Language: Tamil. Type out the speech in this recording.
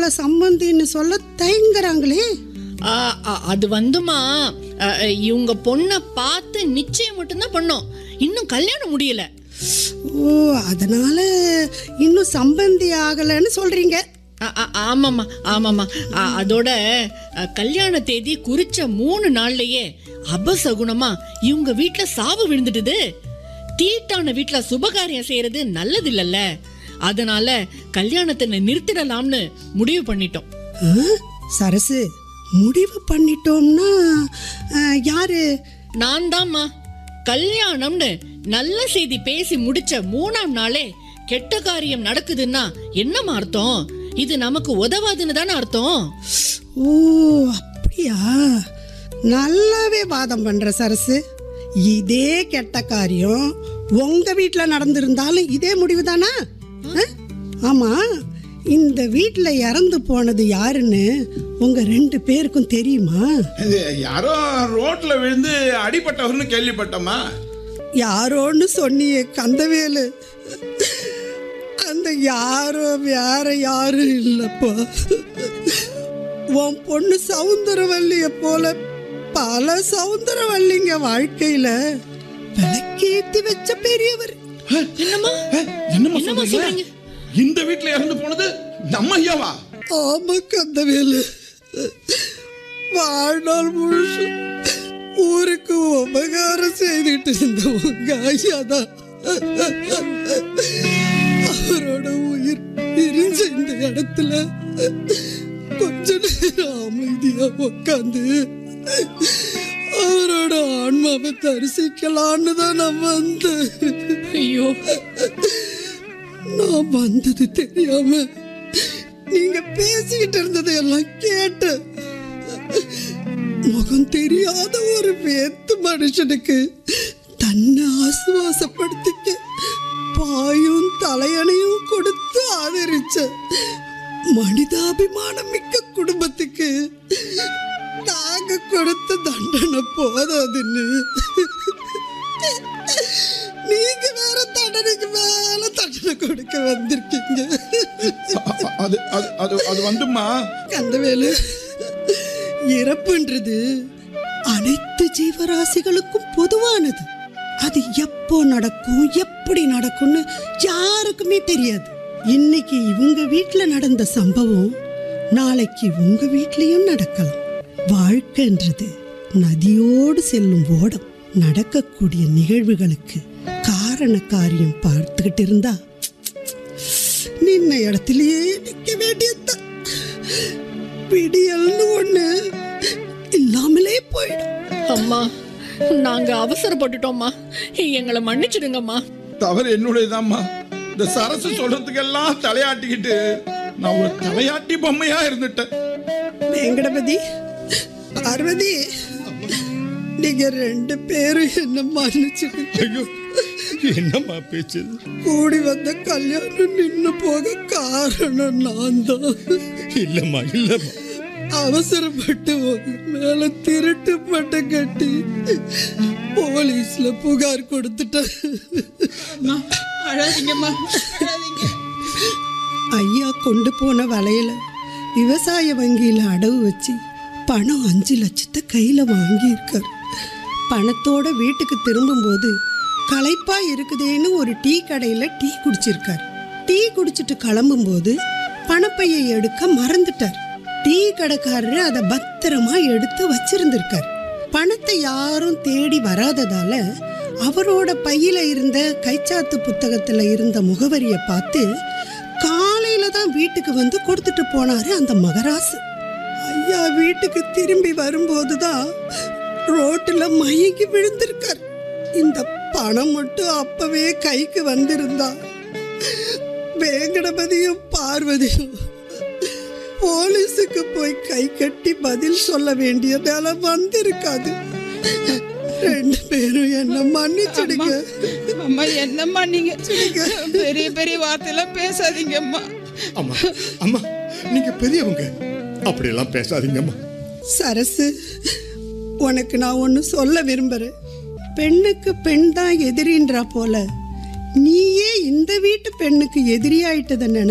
நம்மள சம்பந்தின்னு சொல்ல தயங்குறாங்களே ஆ, ஆ, அது வந்துமா அ, அ, இவங்க பொண்ணை பார்த்து நிச்சயம் மட்டும்தான் பண்ணோம் இன்னும் கல்யாணம் முடியல ஓ அதனால இன்னும் சம்பந்தி ஆகலைன்னு சொல்றீங்க ஆ, ஆ, ஆமாம்மா ஆமாம்மா ஆ, அதோட அ, கல்யாண தேதி குறிச்ச மூணு நாள்லயே அபசகுணமா இவங்க வீட்ல சாவு விழுந்துடுது தீட்டான வீட்ல சுபகாரியம் செய்யறது நல்லது இல்லல்ல அதனால கல்யாணத்தை நிறுத்திடலாம்னு முடிவு பண்ணிட்டோம் ஆ? சரசு முடிவு பண்ணிட்டோம்னா ஆ, யாரு நான் தாம்மா கல்யாணம்னு நல்ல செய்தி பேசி முடிச்ச மூணாம் நாளே கெட்ட காரியம் நடக்குதுன்னா என்னம்மா அர்த்தம் இது நமக்கு உதவாதுன்னு தானே அர்த்தம் ஓ அப்படியா நல்லாவே வாதம் பண்ற சரசு இதே கெட்ட காரியம் உங்க வீட்ல நடந்திருந்தாலும் இதே முடிவு தானா ஆமா இந்த வீட்ல இறந்து போனது யாருன்னு உங்க ரெண்டு பேருக்கும் தெரியுமா இது யாரோ ரோட்ல விழுந்து அடிபட்டவர்னு கேள்விப்பட்டோமா யாரோன்னு சொன்னியே கந்தவேலு அந்த யாரோ வேற யாரும் இல்லப்பா உன் பொண்ணு சவுந்தரவல்லிய போல பல சவுந்தரவல்லிங்க வாழ்க்கையில விளக்கேத்தி வச்ச பெரியவர் என்னம்மா என்னம்மா என்னம்மா சொல்றீங்க சொல்றீங்க? இந்த வீட்ல இறந்து போனது நம்ம ஐயாவா ஆமா கந்தவேலு வாழ்நாள் முழுசும் ஊருக்கு உபகாரம் செய்துட்டு இருந்த உங்க ஐயா தான் அவரோட உயிர் பிரிஞ்ச இந்த இடத்துல கொஞ்ச நேரம் அமைதியா உட்காந்து அவரோட ஆன்மாவை தரிசிக்கலான்னு தான் நான் வந்தேன் ஐயோ நான் வந்தது தெரியாம நீங்க பேசிக்கிட்டு இருந்ததை எல்லாம் கேட்டேன் முகம் தெரியாத ஒரு வேத்து மனுஷனுக்கு தன்னை ஆசுவாசப்படுத்திக்க பாயும் தலையணையும் கொடுத்து ஆதரிச்ச மனிதாபிமானம் மிக்க குடும்பத்துக்கு நாங்க கொடுத்த தண்டனை போதாதுன்னு நீங்க வேற தண்டனைக்கு மேல தண்டனை கொடுக்க வந்திருக்கீங்க அ- அ- அது அது அது அது வந்துமா கந்தவேலு இறப்புன்றது அனைத்து ஜீவராசிகளுக்கும் பொதுவானது அது எப்போ நடக்கும் எப்படி நடக்கும்னு யாருக்குமே தெரியாது இன்னைக்கு இவங்க வீட்ல நடந்த சம்பவம் நாளைக்கு உங்க வீட்லயும் நடக்கலாம் வாழ்க்கைன்றது நதியோடு செல்லும் ஓடம் நடக்கக்கூடிய நிகழ்வுகளுக்கு காரண காரியம் பார்த்துக்கிட்டு இருந்தா நின்ன இடத்திலேயே நிக்க வேண்டியதுதான் விடியல்னு ஒண்ணு இல்லாமலே போயிடும் அம்மா நாங்க அவசரப்பட்டுட்டோம்மா எங்களை மன்னிச்சிடுங்கம்மா தவறு என்னுடையதாம்மா இந்த சரசு சொல்றதுக்கெல்லாம் தலையாட்டிக்கிட்டு நான் ஒரு தலையாட்டி பொம்மையா இருந்துட்டேன் வெங்கடபதி பார்வதி நீங்க ரெண்டு பேரும் என்ன மன்னிச்சுட்டு ஐயோ என்னம்மா பேச்சு கூடி வந்த கல்யாணம் நின்னு போக காரணம் நான் தான் இல்லம்மா இல்லம்மா அவசரப்பட்டு உங்க மேல திருட்டு பட்டம் கட்டி போலீஸ்ல புகார் கொடுத்துட்டேன் ஐயா கொண்டு போன வலையில விவசாய வங்கியில அடவு வச்சு பணம் அஞ்சு லட்சத்தை கையில வாங்கியிருக்காரு பணத்தோட வீட்டுக்கு திரும்பும்போது களைப்பா இருக்குதேன்னு ஒரு டீ கடையில டீ குடிச்சிருக்காரு டீ குடிச்சிட்டு கிளம்பும்போது பணப்பையை எடுக்க மறந்துட்டார் டீ கடைக்காரரு அதை பத்திரமா எடுத்து வச்சிருந்திருக்காரு பணத்தை யாரும் தேடி வராததால அவரோட பையில இருந்த கைச்சாத்து புத்தகத்துல இருந்த முகவரியை பார்த்து காலையில தான் வீட்டுக்கு வந்து கொடுத்துட்டு போனாரு அந்த மகராசு ஐயா வீட்டுக்கு திரும்பி வரும்போது தான் ரோட்டுல மயங்கி விழுந்திருக்கார் இந்த பணம் மட்டும் அப்பவே கைக்கு வந்திருந்தா வேங்கடபதியும் பார்வதியும் போலீஸுக்கு போய் கை கட்டி பதில் சொல்ல வேண்டிய நிலை வந்திருக்காது ரெண்டு பேரும் என்ன மன்னிச்சிடுங்க அம்மா என்னம்மா நீங்க பெரிய பெரிய வார்த்தையெல்லாம் பேசாதீங்கம்மா அம்மா அம்மா நீங்க பெரியவங்க அப்படியெல்லாம் பேசாதீங்கம்மா சரசு உனக்கு நான் ஒன்று சொல்ல விரும்புகிறேன் பெண்ணுக்கு பெண் தான் எதிரின்றா போல நீயே இந்த வீட்டு பெண்ணுக்கு எதிரியாயிட்டதை நினை